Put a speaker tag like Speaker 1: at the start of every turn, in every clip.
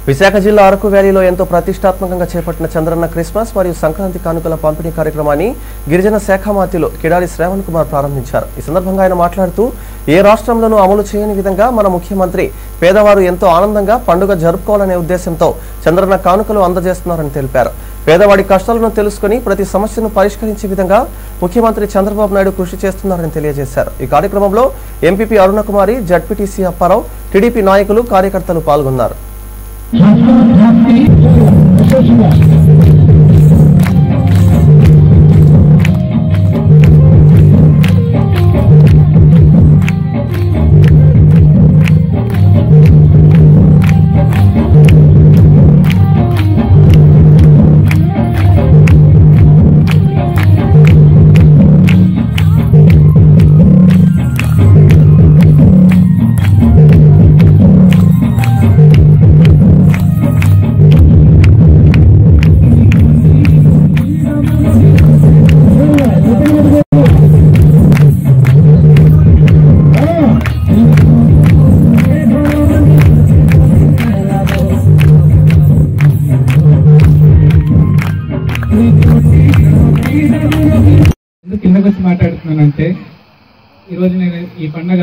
Speaker 1: విశాఖ జిల్లా అరకు వ్యాలీలో ఎంతో ప్రతిష్టాత్మకంగా చేపట్టిన చంద్రన్న క్రిస్మస్ మరియు సంక్రాంతి కానుకల పంపిణీ కార్యక్రమాన్ని గిరిజన శాఖ మంత్రులు కిడారి శ్రావణ్ కుమార్ ప్రారంభించారు ఈ సందర్భంగా ఆయన మాట్లాడుతూ ఏ రాష్ట్రంలోనూ అమలు చేయని విధంగా మన ముఖ్యమంత్రి పేదవారు ఎంతో ఆనందంగా పండుగ జరుపుకోవాలనే ఉద్దేశంతో చంద్రన్న కానుకలు అందజేస్తున్నారని తెలిపారు పేదవాడి కష్టాలను తెలుసుకుని ప్రతి సమస్యను పరిష్కరించే విధంగా ముఖ్యమంత్రి చంద్రబాబు నాయుడు కృషి చేస్తున్నారని తెలియజేశారు ఈ కార్యక్రమంలో MPP Arunakumari ZPTC Apparao TDP నాయకులు కార్యకర్తలు పాల్గొన్నారు
Speaker 2: ఎందుకు కిందకు వచ్చి మాట్లాడుతున్నానంటే ఈరోజు నేను ఈ పండగ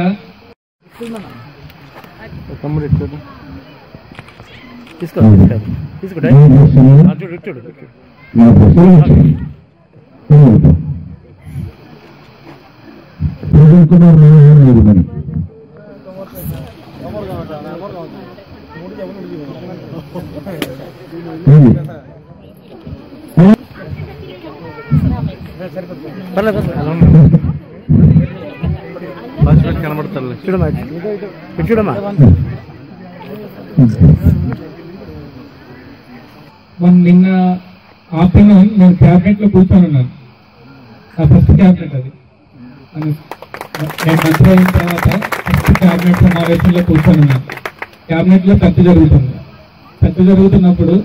Speaker 3: ప్రజెంట్ కుమార్ నారాయణ లేదు మరి ఇది.
Speaker 2: మొన్న నిన్న ఆఫ్టర్నూన్ నేను క్యాబినెట్ లో కూర్చొని ఉన్నాను నా ఫస్ట్ క్యాబినెట్ అది అని- నేను మంత్రి అయిన తర్వాత ఫస్ట్ క్యాబినెట్ సమావేశంలో కూర్చొని ఉన్నాను క్యాబినెట్ లో చర్చ జరుగుతుంది చర్చ జరుగుతున్నప్పుడు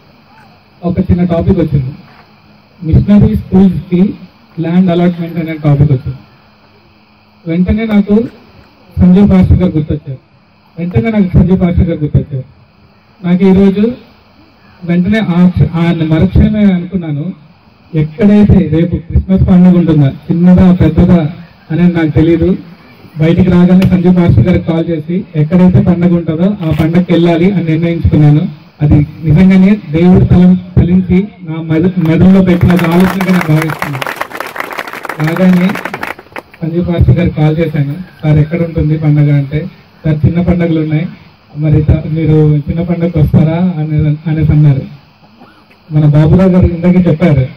Speaker 2: ఒక చిన్న టాపిక్ వచ్చింది మిషనరీ స్కూల్స్ కి ల్యాండ్ అలాట్మెంట్ అనే టాపిక్ వచ్చింది వెంటనే నాకు సంజయ్ పాస్టర్ గారు గుర్తొచ్చారు వెంటనే నాకు సంజయ్ పాస్టర్ గారు గుర్తొచ్చారు నాకు ఈరోజు వెంటనే ఆ క్ష- ఆ మరుక్షణమే అనుకున్నాను ఎక్కడైతే రేపు క్రిస్మస్ పండుగ ఉంటుందా చిన్నదా పెద్దదా అనేది నాకు తెలియదు బయటికి రాగానే సంజయ్ మాస్టర్ గారికి కాల్ చేసి ఎక్కడైతే పండుగ ఉంటుందో ఆ పండగకి వెళ్ళాలి అని నిర్ణయించుకున్నాను అది నిజంగానే దేవుడు తలం ఫలించి నా మెద మెదడులో పెట్టిన ఒక ఆలోచనగా నేను భావిస్తున్నాను రాగానే సంజీవ్ పాస్టర్ గారికి కాల్ చేశాను సార్ ఎక్కడ ఉంటుంది పండగ అంటే సార్ చిన్న పండుగలు ఉన్నాయి మరి త- మీరు చిన్న పండుగకి వస్తారా అని అనేసి అన్నారు మన బాబురావు గారు ఇందాక చెప్పారు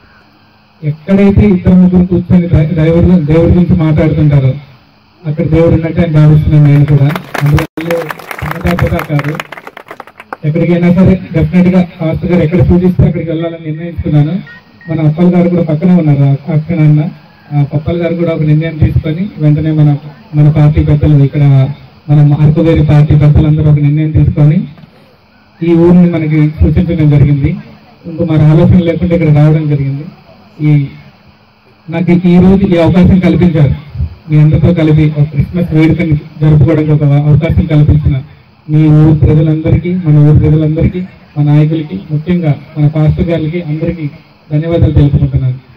Speaker 2: ఎక్కడైతే ఇద్దరు ముగ్గురు కూర్చొని డ్రై- డ్రైవర్ దేవుడి గురించి మాట్లాడుతుంటారో అక్కడ దేవుడు ఉన్నట్టు అని భావిస్తున్నాను నేను కూడా అందువల్ల చిన్నదాపగా కాదు ఎక్కడికైనా సరే డెఫినెట్ గా పాస్టర్ గారు ఎక్కడ సూచిస్తే అక్కడికి వెళ్ళాలని నిర్ణయించుకున్నాను మన అప్పల్ గారు కూడా పక్కనే ఉన్నారు అక్కడ అన్న ఆ పప్పల్ గారు కూడా ఒక నిర్ణయం తీసుకొని వెంటనే మన మన పార్టీ పెద్దలు ఇక్కడ మన అరకువేరి పార్టీ పెద్దలందరూ ఒక నిర్ణయం తీసుకొని ఈ ఊరిని మనకి సూచించడం జరిగింది ఇంకో మన ఆలోచన లేకుండా ఇక్కడ రావడం జరిగింది ఈ నాకు ఈ రోజు ఈ అవకాశం కల్పించారు మీ అందరితో కలిపి ఒక క్రిస్మస్ వేడుకని జరుపుకోవడానికి ఒక అవకాశం కల్పించిన మీ ఊరు ప్రజలందరికీ మన ఊరు ప్రజలందరికీ మా నాయకులకి ముఖ్యంగా మన పాస్టర్ గారికి అందరికీ ధన్యవాదాలు తెలుపుకుంటున్నాను